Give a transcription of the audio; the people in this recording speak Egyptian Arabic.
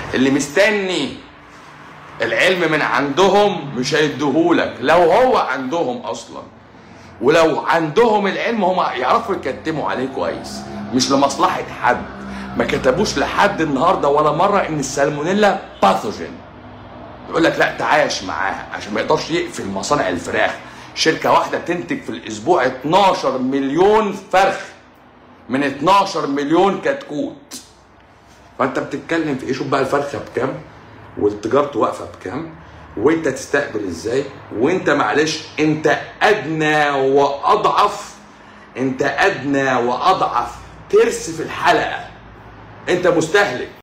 اللي مستني العلم من عندهم مش هيديهولك لو هو عندهم اصلا ولو عندهم العلم هم يعرفوا يكتموا عليه كويس مش لمصلحه حد ما كتبوش لحد النهارده ولا مره ان السالمونيلا باثوجين يقول لك لا تعايش معاها عشان ما يقدرش يقفل مصانع الفراخ شركه واحده تنتج في الاسبوع 12 مليون فرخ من 12 مليون كتكوت فانت بتتكلم في ايه شوف بقى الفرخه بكام وتجارته واقفه بكام وانت تستقبل ازاي وانت معلش انت ادنى واضعف انت ادنى واضعف ترس في الحلقه انت مستهلك